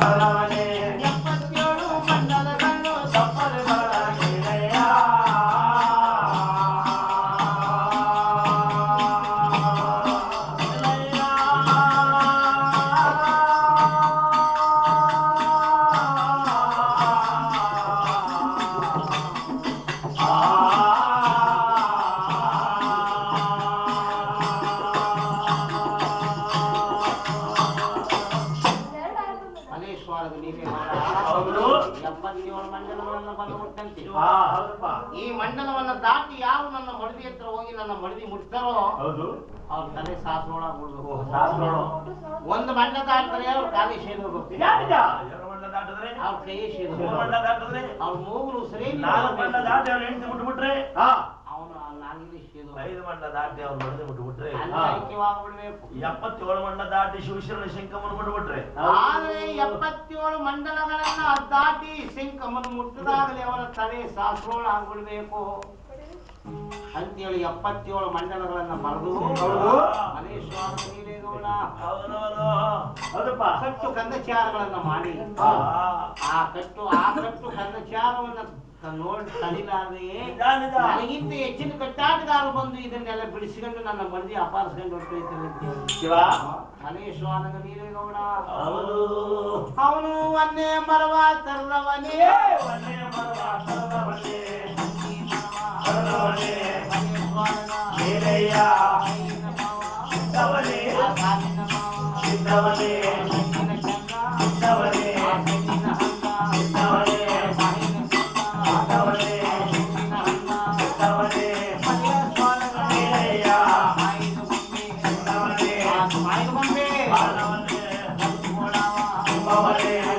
ಬರವನೆ ಎಪ್ಪತ್ತೇಳು ಮಂಡಲಗಳು ತಪ್ಪದೆ ಬರಲಿಲ್ಲ ಮಲೇಶ್ವರದ ನೀವೇ ಹೌದು. ಎಪ್ಪತ್ತೇಳು ಮಂಡಲಗಳನ್ನು ಬಂದು ಮುಟ್ಟಂತೆ ಹಾ ಹೌದಪ್ಪ ಈ ಮಂಡಲವನ್ನ ದಾಟಿ ಯಾರು ನನ್ನ ಮಡದಿ ಹತ್ರ ಹೋಗಿ ನನ್ನ ಮಡದಿ ಮುಟ್ತಾರೋ ಹೌದು ಅವ್ರ ತಲೆ ಸಾಸೊಳಗೆ ಬಿಡ್ಬೇಕು ಶಾಸ್ತ್ರೋಳು ಒಂದು ಮಂಡ ದಾಟಿದ್ರೆ ಅವ್ರ ಕಾಲಿ ಸೇರ್ಬೇಕು ಯಾರಿಗ ಎರಡು ಮಂಡ ದಾಟಿದ್ರೆ ಅವ್ರ ಕೈ ಮೂರು ಸೇರ್ಬೇಕು ಮಂಡ ದಾಟಿದ್ರೆ ಅವ್ರ ಮೂಗರು ಸರಿ ನಾಲ್ಕು ಮಂಡ ದಾಟಿ ಅವ್ರು ಹೆಂಡತಿ ಬಿಟ್ಬಿಟ್ರೆ ಹಾ ಅವನು ನಾಲ್ಕು ಸೇರು ಐದು ಮಂಡ ದಾಟಿ ಅವ್ರು ಮಡದಿ ಬಿಟ್ಬಿಟ್ರೆ ಅಲ್ಲಿ ಐಕ್ಯವಾಗ್ಬಿಡ್ಬೇಕು ಎಪ್ಪತ್ತೇಳು ಮಂಡ ದಾಟಿ ಶಿವಶರಣ ಶಂಕಮನ್ ಬಿಟ್ಬಿಟ್ರೆ ಆದ್ರೆ ಎಪ್ಪತ್ತೇಳು ಮಂಡಲಗಳನ್ನ ದಾಟಿ ಸಿಂಕಮ್ಮನ ಮುಟ್ಟದಾಗಲೇ ಅವನ ತಲೆ ಸಾಸೋಳ ಆಗ್ಬಿಡ್ಬೇಕು ಅಂತೇಳಿ ಎಪ್ಪತ್ತೇಳು ಮಂಡಲಗಳನ್ನ ಬರೆದು ಹೌದು. ಮಲೇಶ್ವರ ನೀಲೇಗೌಡ ಹೌದೌದು ಹೌದಪ್ಪ ಕಟ್ಟು ಕಂದಚಾರಗಳನ್ನ ಮಾಡಿ ಹಾ. ಆ ಕಟ್ಟು ಆ ಕಟ್ಟು ಕಂದಚಾರವನ್ನ ತ- ನೋಡಿ ತಡಿಲಾರದೆ ನಿಜ, ನಿಜ. ನನಗಿಂತ ಹೆಚ್ಚಿನ ಕಟ್ಟಾಟಗಾರರು ಬಂದು ಇದನ್ನೆಲ್ಲ ಬಿಡಿಸಿಕೊಂಡು ನನ್ನ ಮನದಿ ಅಪಾರಿಸ್ಕೊಂಡು ಹೊರಟೈತಾರೆ ಅಂತ ಹೇಳಿ ಶಿವ ಮಲೇಶ್ವರನ ನೀಲೇಗೌಡ ಹೌದು ಅವನು ಒಂದೇ ಮರವ ತರದವನೇ ಒಂದೇ ಮರವ ತರದವನೇ, ತರದವನೇ. ತರದವನೇ. ಮಲೇಶ್ವರನ ನೀಲಯ್ಯ ಕೈಯಿನ ಮಾವ, ಇದ್ದವನೇ, ಆ ಕಾಲಿನ ಮಾವ, ಇದ್ದವನೇ, ಆ ಕಣ್ಣಿನ ಚಂದ, ಇದ್ದವನೇ, ಆ ಕಣ್ಣಿನ ಹಂಗ, ಇದ್ದವನೇ, ಆ ಬಾಯಿನ ಚಂದ, ಇದ್ದವನೇ, ಆ ಕಣ್ಣಿನ ಹಂಗ, ಇದ್ದವನೇ, ಮಲೇಶ್ವರನ ನೀಲಯ್ಯ ಮಾಯಿನ ಬೊಂಬೆ, ಇದ್ದವನೇ, ಆ ಮಾಯಿನ ಬೊಂಬೆ, ಬಾಳವನೇ, ಕಲ್ತ್ಕೊಳವ, ತುಂಬವನೇ,